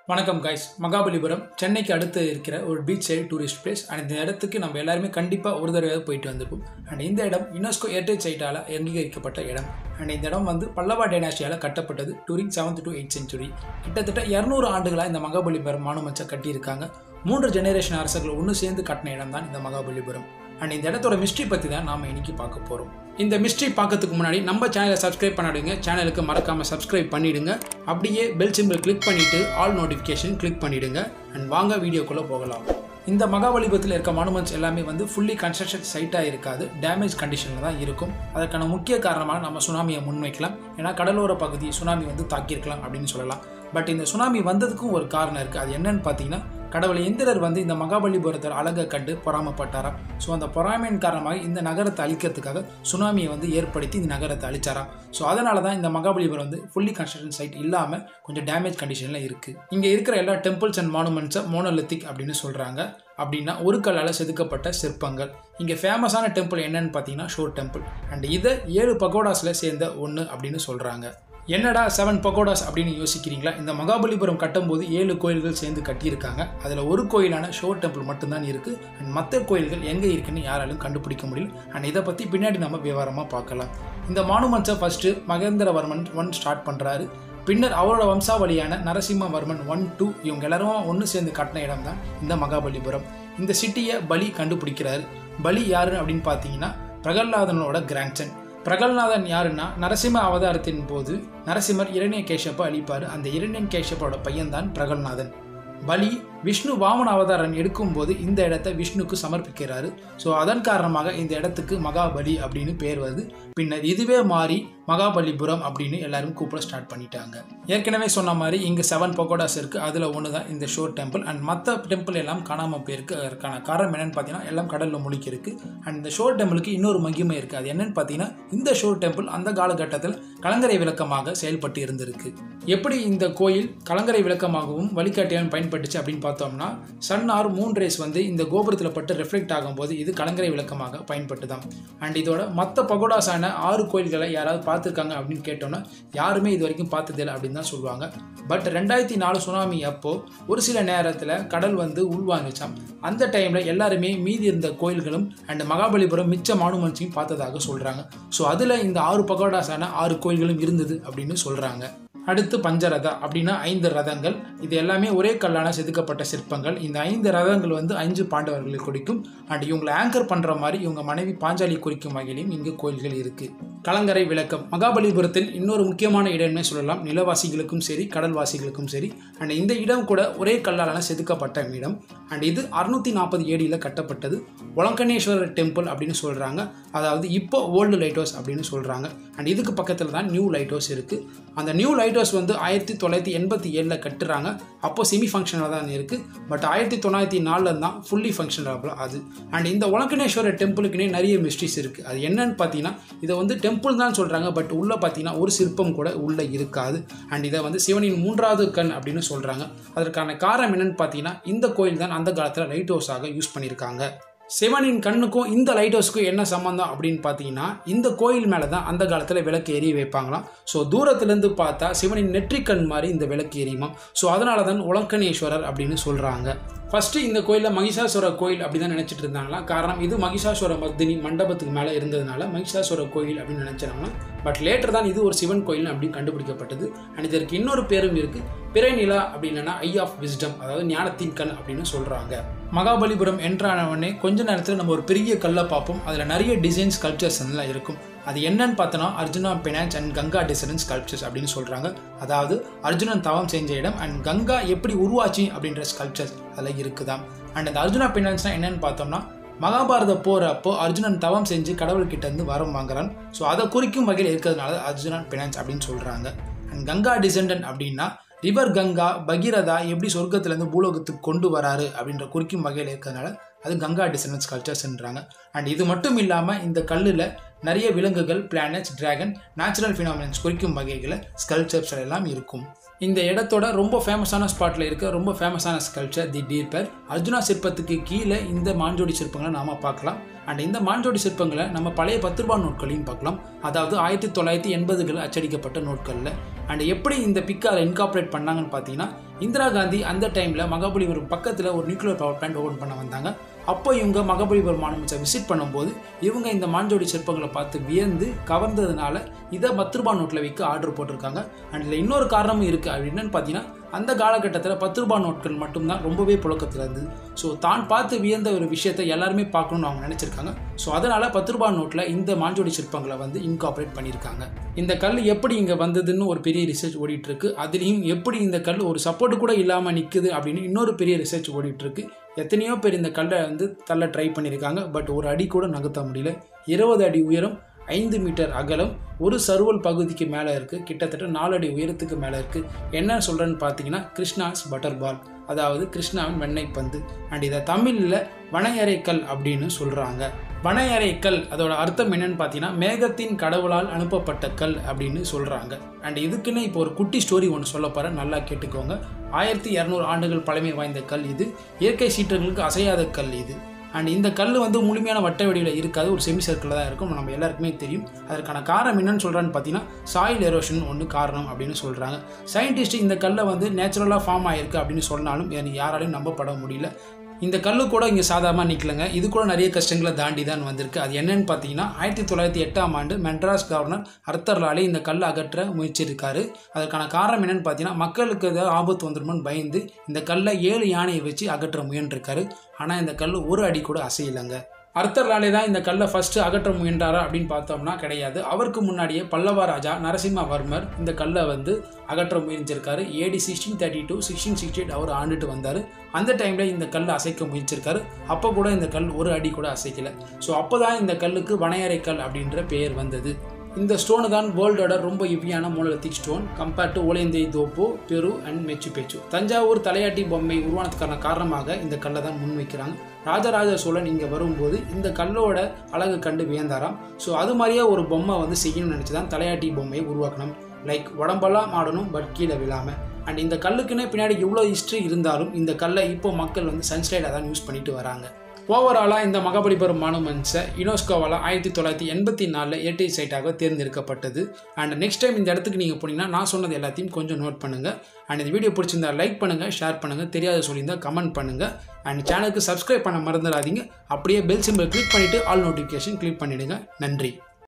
வணக்கம் கைஸ் மகாபலிபுரம் சென்னைக்கு அடுத்து இருக்கிற ஒரு beach side tourist place and இந்த இடத்துக்கு நம்ம எல்லாருமே கண்டிப்பாக ஒரு தடவை போயிட்டு வந்திருப்போம் அண்ட் இந்த இடம் யுனெஸ்கோ ஹெரிட்டேஜ் சைட்டால் அங்கீகரிக்கப்பட்ட இடம் அண்ட் இந்த இடம் வந்து பல்லவா டைனாஸ்டியால் கட்டப்பட்டது during seventh to eight century கிட்டத்தட்ட இரநூறு ஆண்டுகளாக இந்த மகாபலிபுரம் மானுமெண்ட்ஸை கட்டியிருக்காங்க மூன்று ஜெனரேஷன் அரசர்கள் ஒன்று சேர்ந்து கட்டின இடம் தான் இந்த மகாபலிபுரம் அண்ட் இந்த இடத்தோட மிஸ்ட்ரி பற்றி தான் நாம் இன்னைக்கு பார்க்க போகிறோம் இந்த மிஸ்ட்ரி பார்க்கறதுக்கு முன்னாடி நம்ம சேனலை சப்ஸ்கிரைப் பண்ணாடுங்க சேனலுக்கு மறக்காமல் சப்ஸ்கிரைப் பண்ணிடுங்க அப்படியே பெல் சிம்பிள் கிளிக் பண்ணிவிட்டு ஆல் நோட்டிஃபிகேஷன் கிளிக் பண்ணிடுங்க அண்ட் வாங்க வீடியோக்குள்ளே போகலாம் இந்த மகாபலிபுரத்தில் இருக்க மானுமெண்ட்ஸ் எல்லாமே வந்து ஃபுல்லி கன்ஸ்ட்ரக்ஷன் சைட்டாக இருக்காது டேமேஜ் கண்டிஷனில் தான் இருக்கும் அதற்கான முக்கிய காரணமாக நம்ம சுனாமியை முன்வைக்கலாம் ஏன்னா கடலோர பகுதி சுனாமி வந்து தாக்கியிருக்கலாம் அப்படின்னு சொல்லலாம் பட் இந்த சுனாமி வந்ததுக்கும் ஒரு காரணம் இருக்குது அது என்னன்னு பார்த்தீங்கன்னா கடவுள் எந்திரர் வந்து இந்த மகாபலிபுரத்தை அழகை கண்டு பொறாமப்பட்டாராம் ஸோ அந்த பொறாமையின் காரணமாக இந்த நகரத்தை அழிக்கிறதுக்காக சுனாமியை வந்து ஏற்படுத்தி இந்த நகரத்தை அழிச்சாராம் ஸோ அதனால தான் இந்த மகாபலிபுரம் வந்து ஃபுல்லி கன்ஸ்ட்ரக்ஷன் சைட் இல்லாமல் கொஞ்சம் டேமேஜ் கண்டிஷனில் இருக்குது இங்கே இருக்கிற எல்லா டெம்பிள்ஸ் அண்ட் மானுமெண்ட்ஸை மோனோலித்திக் அப்படின்னு சொல்கிறாங்க அப்படின்னா ஒரு கல்லால் செதுக்கப்பட்ட சிற்பங்கள் இங்கே ஃபேமஸான டெம்பிள் என்னன்னு பார்த்தீங்கன்னா ஷோர் டெம்பிள் அண்ட் இதை ஏழு பகோடாஸில் சேர்ந்த ஒன்று அப்படின்னு சொல்கிறாங்க என்னடா செவன் பகோடாஸ் அப்படின்னு யோசிக்கிறீங்களா இந்த மகாபலிபுரம் கட்டும்போது ஏழு கோயில்கள் சேர்ந்து கட்டியிருக்காங்க அதில் ஒரு கோயிலான ஷோர் டெம்பிள் மட்டும்தான் இருக்குது அண்ட் மற்ற கோயில்கள் எங்கே இருக்குன்னு யாராலும் கண்டுபிடிக்க முடியல அண்ட் இதை பற்றி பின்னாடி நம்ம விவரமாக பார்க்கலாம் இந்த மானுமெண்ட்ஸை ஃபஸ்ட்டு மகேந்திரவர்மன் ஒன் ஸ்டார்ட் பண்ணுறாரு பின்னர் அவரோட வம்சாவளியான நரசிம்மவர்மன் ஒன் டூ இவங்க எல்லாரும் ஒன்று சேர்ந்து கட்டின இடம் தான் இந்த மகாபலிபுரம் இந்த சிட்டியை பலி கண்டுபிடிக்கிறாரு பலி யாரு அப்படின்னு பார்த்தீங்கன்னா பிரகல்லாதனோட கிராண்ட்சன் பிரகல்நாதன் யாருன்னா நரசிம்ம அவதாரத்தின் போது நரசிம்மர் இரணிய கேஷப்பை அழிப்பார் அந்த இரணியன் கேஷப்போட பையன்தான் பிரகல்நாதன் பலி விஷ்ணு வாமன அவதாரம் எடுக்கும்போது இந்த இடத்த விஷ்ணுக்கு சமர்ப்பிக்கிறாரு ஸோ அதன் காரணமாக இந்த இடத்துக்கு மகாபலி அப்படின்னு பேர் வருது பின்னர் இதுவே மாறி மகாபலிபுரம் அப்படின்னு எல்லாரும் கூப்பிட ஸ்டார்ட் பண்ணிட்டாங்க ஏற்கனவே சொன்ன மாதிரி இங்கே செவன் பகோடாஸ் இருக்குது அதில் ஒன்று தான் இந்த ஷோர் டெம்பிள் அண்ட் மற்ற டெம்பிள் எல்லாம் காணாமல் போயிருக்கு அதற்கான காரணம் என்னன்னு பார்த்தீங்கன்னா எல்லாம் கடலில் முழுக்கி இருக்கு அண்ட் இந்த ஷோர் டெம்பிளுக்கு இன்னொரு மகிமை இருக்குது அது என்னன்னு பார்த்தீங்கன்னா இந்த ஷோர் டெம்பிள் அந்த காலகட்டத்தில் கலங்கரை விளக்கமாக செயல்பட்டு இருந்திருக்கு எப்படி இந்த கோயில் கலங்கரை விளக்கமாகவும் வழிகாட்டியாகவும் பயன்பட்டுச்சு அப்படின்னு பார்த்தோம்னா சன் ஆர் மூன் ரேஸ் வந்து இந்த கோபுரத்தில் பட்டு ரிஃப்ளெக்ட் ஆகும்போது இது கலங்கரை விளக்கமாக பயன்பட்டு தான் அண்ட் இதோட மற்ற பகோடாஸான ஆறு கோயில்களை யாராவது பார்த்துருக்காங்க அப்படின்னு கேட்டோம்னா யாருமே இது வரைக்கும் பார்த்ததில்லை அப்படின்னு தான் சொல்லுவாங்க பட் ரெண்டாயிரத்தி நாலு சுனாமி அப்போ ஒரு சில நேரத்தில் கடல் வந்து உள்வாங்கிச்சாம் அந்த டைமில் எல்லாருமே மீதி இருந்த கோயில்களும் அண்ட் மகாபலிபுரம் மிச்ச மானுமெண்ட்ஸையும் பார்த்ததாக சொல்கிறாங்க ஸோ அதில் இந்த ஆறு பகோடாஸான ஆறு கோயில்களும் இருந்தது அப்படின்னு சொல்கிறாங்க அடுத்து பஞ்சரதா அப்படின்னா ஐந்து ரதங்கள் இது எல்லாமே ஒரே கல்லான செதுக்கப்பட்ட சிற்பங்கள் இந்த ஐந்து ரதங்கள் வந்து அஞ்சு பாண்டவர்களை குறிக்கும் அண்ட் இவங்களை ஆங்கர் பண்ணுற மாதிரி இவங்க மனைவி பாஞ்சாலி குறிக்கும் வகையிலும் இங்கு கோயில்கள் இருக்குது கலங்கரை விளக்கம் மகாபலிபுரத்தில் இன்னொரு முக்கியமான இடம்னே சொல்லலாம் நிலவாசிகளுக்கும் சரி கடல்வாசிகளுக்கும் சரி அண்ட் இந்த இடம் கூட ஒரே கல்லாலான செதுக்கப்பட்ட இடம் அண்ட் இது அறுநூத்தி நாற்பது ஏடியில் கட்டப்பட்டது ஒலங்கனேஸ்வரர் டெம்பிள் அப்படின்னு சொல்கிறாங்க அதாவது இப்போ ஓல்டு லைட் ஹவுஸ் அப்படின்னு சொல்கிறாங்க அண்ட் இதுக்கு பக்கத்தில் தான் நியூ லைட் ஹவுஸ் இருக்குது அந்த நியூ லைட் ஹவுஸ் வந்து ஆயிரத்தி தொள்ளாயிரத்தி எண்பத்தி ஏழில் கட்டுறாங்க அப்போ செமி ஃபங்க்ஷனில் தான் இருக்குது பட் ஆயிரத்தி தொள்ளாயிரத்தி நாலில் தான் ஃபுல்லி ஃபங்க்ஷனபிள் அது அண்ட் இந்த ஒலங்கனேஸ்வரர் டெம்பிளுக்குனே நிறைய மிஸ்ட்ரிஸ் இருக்குது அது என்னன்னு பார்த்தீங்கன்னா இதை வந்து டெம்பிள் தான் சொல்கிறாங்க பட் உள்ளே பார்த்தீங்கன்னா ஒரு சிற்பம் கூட உள்ளே இருக்காது அண்ட் இதை வந்து சிவனின் மூன்றாவது கண் அப்படின்னு சொல்கிறாங்க அதற்கான காரணம் என்னன்னு பார்த்தீங்கன்னா இந்த கோயில் தான் அந்த காலத்தில் லைட் ஹவுஸாக யூஸ் பண்ணியிருக்காங்க சிவனின் கண்ணுக்கும் இந்த லைட் ஹவுஸ்க்கும் என்ன சம்மந்தம் அப்படின்னு பார்த்தீங்கன்னா இந்த கோயில் மேலே தான் அந்த காலத்தில் விளக்கு எரிய வைப்பாங்களாம் ஸோ தூரத்துலேருந்து பார்த்தா சிவனின் நெற்றிக்கண் மாதிரி இந்த விளக்கு எரியுமா ஸோ அதனால தான் உலங்கனேஸ்வரர் அப்படின்னு சொல்கிறாங்க ஃபஸ்ட்டு இந்த கோயிலில் மகிஷாசுர கோயில் அப்படி தான் நினச்சிட்டு இருந்தாங்களா காரணம் இது மகிஷாசுர மர்தினி மண்டபத்துக்கு மேலே இருந்ததுனால மகிஷாசுர கோயில் அப்படின்னு நினச்சாங்கன்னா பட் லேட்டர் தான் இது ஒரு சிவன் கோயில் அப்படின்னு கண்டுபிடிக்கப்பட்டது அண்ட் இதற்கு இன்னொரு பேரும் இருக்குது பிறை நிலா அப்படின்னா ஐ ஆஃப் விஸ்டம் அதாவது ஞானத்தின் கண் அப்படின்னு சொல்கிறாங்க மகாபலிபுரம் என்றானவனே கொஞ்ச நேரத்தில் நம்ம ஒரு பெரிய கல்லை பார்ப்போம் அதில் நிறைய டிசைன்ஸ் கல்ச்சர்ஸ் எல்லாம் இருக்கும் அது என்னன்னு பார்த்தோன்னா Arjuna penance and Ganga descents sculptures அப்படின்னு சொல்கிறாங்க அதாவது அர்ஜுனன் தவம் செஞ்ச இடம் அண்ட் கங்கா எப்படி உருவாச்சு அப்படின்ற ஸ்கல்ப்சர்ஸ் அதில் இருக்குதாம் அண்ட் அந்த அர்ஜுனா பெனான்ஸ்னால் என்னன்னு பார்த்தோம்னா மகாபாரத போர் அப்போ அர்ஜுனன் தவம் செஞ்சு கடவுள்கிட்ட இருந்து வரம் வாங்குறான் ஸோ அதை குறிக்கும் வகையில் இருக்கிறதுனால அர்ஜுனன் பெனான்ஸ் அப்படின்னு சொல்கிறாங்க அண்ட் கங்கா டிசெண்டன்ட் அப்படின்னா ரிவர் கங்கா பகீரதா எப்படி சொர்க்கத்துலேருந்து பூலோகத்துக்கு கொண்டு வராரு அப்படின்ற குறிக்கும் வகையில் இருக்கிறதுனால அது கங்கா டிசனன்ஸ் கல்ச்சர்ஸ்ன்றாங்க அண்ட் இது மட்டும் இல்லாமல் இந்த கல்லில் நிறைய விலங்குகள் பிளானட்ஸ் டிராகன் நேச்சுரல் ஃபினாமினன்ஸ் குறிக்கும் வகைகளை ஸ்கல்ச்சர்ஸ் எல்லாம் இருக்கும் இந்த இடத்தோட ரொம்ப ஃபேமஸான ஸ்பாட்டில் இருக்க ரொம்ப ஃபேமஸான ஸ்கல்ச்சர் தி டீர்பர் அர்ஜுனா சிற்பத்துக்கு கீழே இந்த மாஞ்சோடி சிற்பங்களை நாம பார்க்கலாம் அண்ட் இந்த மாஞ்சோடி சிற்பங்களை நம்ம பழைய பத்து ரூபாய் நோட்களையும் பார்க்கலாம் அதாவது ஆயிரத்தி தொள்ளாயிரத்தி எண்பதுகளில் அச்சடிக்கப்பட்ட நோட்களில் அண்ட் எப்படி இந்த பிக்கை அதை இன்காப்ரேட் பண்ணாங்கன்னு பார்த்தீங்கன்னா இந்திரா காந்தி அந்த டைமில் மகாபலிபுரம் பக்கத்தில் ஒரு நியூக்ளியர் பவர் பிளான்ட் ஓப்பன் பண்ண வந்தாங்க அப்போ இவங்க மகாபலிபுரம் மாநிலத்தை விசிட் பண்ணும்போது இவங்க இந்த மாஞ்சோடி சிற்பங்களை பார்த்து வியந்து கவர்ந்ததுனால இதை பத்து ரூபாய் நோட்டில் விற்க ஆர்டர் போட்டிருக்காங்க அண்ட் இதில் இன்னொரு காரணமும் இருக்குது அது என்னன்னு பார்த்தீங்கன்னா அந்த காலகட்டத்தில் பத்து ரூபாய் நோட்கள் மட்டும்தான் ரொம்பவே புழக்கத்தில் இருந்தது ஸோ தான் பார்த்து வியந்த ஒரு விஷயத்தை எல்லாருமே பார்க்கணும்னு அவங்க நினச்சிருக்காங்க ஸோ அதனால் பத்து ரூபாய் நோட்டில் இந்த மாஞ்சோடி சிற்பங்களை வந்து இன்கார்பரேட் பண்ணியிருக்காங்க இந்த கல் எப்படி இங்கே வந்ததுன்னு ஒரு பெரிய ரிசர்ச் ஓடிட்டு இருக்கு அதுலேயும் எப்படி இந்த கல் ஒரு சப்போர்ட் கூட இல்லாமல் நிற்குது அப்படின்னு இன்னொரு பெரிய ரிசர்ச் ஓடிட்டு இருக்கு எத்தனையோ பேர் இந்த கல்லை வந்து தள்ள ட்ரை பண்ணியிருக்காங்க பட் ஒரு அடி கூட நகர்த்த முடியல இருபது அடி உயரம் ஐந்து மீட்டர் அகலம் ஒரு சருவல் பகுதிக்கு மேலே இருக்குது கிட்டத்தட்ட நாலு அடி உயரத்துக்கு மேலே இருக்குது என்ன சொல்கிறேன்னு பார்த்தீங்கன்னா கிருஷ்ணாஸ் பட்டர் பால் அதாவது கிருஷ்ணாவின் வெண்ணெய் பந்து அண்ட் இதை தமிழில் வனையறைக்கல் அப்படின்னு சொல்கிறாங்க வனையறைக்கல் அதோட அர்த்தம் என்னன்னு பார்த்தீங்கன்னா மேகத்தின் கடவுளால் அனுப்பப்பட்ட கல் அப்படின்னு சொல்கிறாங்க அண்ட் இதுக்குன்னு இப்போ ஒரு குட்டி ஸ்டோரி ஒன்று சொல்ல போகிறேன் நல்லா கேட்டுக்கோங்க ஆயிரத்தி இரநூறு ஆண்டுகள் பழமை வாய்ந்த கல் இது இயற்கை சீற்றங்களுக்கு அசையாத கல் இது அண்ட் இந்த கல் வந்து முழுமையான வட்ட வடிவில் இருக்காது ஒரு செமி சர்க்கிளில் தான் இருக்கும் நம்ம எல்லாருக்குமே தெரியும் அதற்கான காரணம் என்னன்னு சொல்கிறான்னு பார்த்தீங்கன்னா சாயில் எரோஷன் ஒன்று காரணம் அப்படின்னு சொல்கிறாங்க சயின்டிஸ்ட் இந்த கல்லை வந்து நேச்சுரலாக ஃபார்ம் ஆகிருக்கு அப்படின்னு சொன்னாலும் எனக்கு யாராலையும் நம்பப்பட முடியல இந்த கல்லு கூட இங்கே சாதாரணமாக நிற்கலங்க இது கூட நிறைய கஷ்டங்களை தாண்டி தான் வந்திருக்கு அது என்னன்னு பார்த்தீங்கன்னா ஆயிரத்தி தொள்ளாயிரத்தி எட்டாம் ஆண்டு மெட்ராஸ் கவர்னர் அர்த்தர் லாலே இந்த கல்லை அகற்ற முயற்சிருக்காரு அதற்கான காரணம் என்னன்னு பார்த்தீங்கன்னா மக்களுக்கு ஏதாவது ஆபத்து வந்துடுமோன்னு பயந்து இந்த கல்லை ஏழு யானையை வச்சு அகற்ற முயன்றிருக்காரு ஆனால் இந்த கல் ஒரு அடி கூட அசையலைங்க அர்த்தர் லாலே தான் இந்த கல்லை ஃபஸ்ட்டு அகற்ற முயன்றாரா அப்படின்னு பார்த்தோம்னா கிடையாது அவருக்கு முன்னாடியே பல்லவ ராஜா நரசிம்மவர்மர் இந்த கல்லை வந்து அகற்ற முயற்சிருக்காரு AD sixteen thirty two sixteen sixty eight அவர் ஆண்டுட்டு வந்தார் அந்த டைமில் இந்த கல் அசைக்க முயற்சிருக்காரு அப்போ கூட இந்த கல் ஒரு அடி கூட அசைக்கல ஸோ அப்போ தான் இந்த கல்லுக்கு வனையறை கல் அப்படின்ற பெயர் வந்தது இந்த ஸ்டோனு தான் வேர்ல்டோட ரொம்ப ஹெவியான மோனலித்திக் ஸ்டோன் கம்பேர்ட் டு ஓலேந்தை தோப்போ பெரு அண்ட் மெச்சு பேச்சு தஞ்சாவூர் தலையாட்டி பொம்மை உருவானதுக்கான காரணமாக இந்த கல்லை தான் முன்வைக்கிறாங்க ராஜராஜ சோழன் இங்கே வரும்போது இந்த கல்லோட அழகு கண்டு வியந்தாராம் ஸோ அது மாதிரியே ஒரு பொம்மை வந்து செய்யணும்னு நினச்சி தான் தலையாட்டி பொம்மையை உருவாக்கணும் லைக் உடம்பெல்லாம் ஆடணும் பட் கீழே விழாமல் அண்ட் இந்த கல்லுக்குன்னே பின்னாடி இவ்வளோ ஹிஸ்ட்ரி இருந்தாலும் இந்த கல்லை இப்போ மக்கள் வந்து சன்ஸ்லைடாக தான் யூஸ் பண்ணிட்டு வராங்க ஓவராலாக இந்த மகாபலிபுரம் மானுமெண்ட்ஸை யுனெஸ்கோவால் ஆயிரத்தி தொள்ளாயிரத்தி எண்பத்தி நாலில் ஏடி சைட்டாக தேர்ந்தெடுக்கப்பட்டது அண்ட் நெக்ஸ்ட் டைம் இந்த இடத்துக்கு நீங்கள் போனீங்கன்னா நான் சொன்னது எல்லாத்தையும் கொஞ்சம் நோட் பண்ணுங்கள் அண்ட் இந்த வீடியோ பிடிச்சிருந்தா லைக் பண்ணுங்கள் ஷேர் பண்ணுங்கள் தெரியாத சொல்லியிருந்தால் கமெண்ட் பண்ணுங்கள் அண்ட் சேனலுக்கு சப்ஸ்கிரைப் பண்ண மறந்துடாதீங்க அப்படியே பெல் சிம்பிள் கிளிக் பண்ணிவிட்டு ஆல் நோட்டிஃபிகேஷன் கிளிக் பண்ணிவிடுங்க நன்றி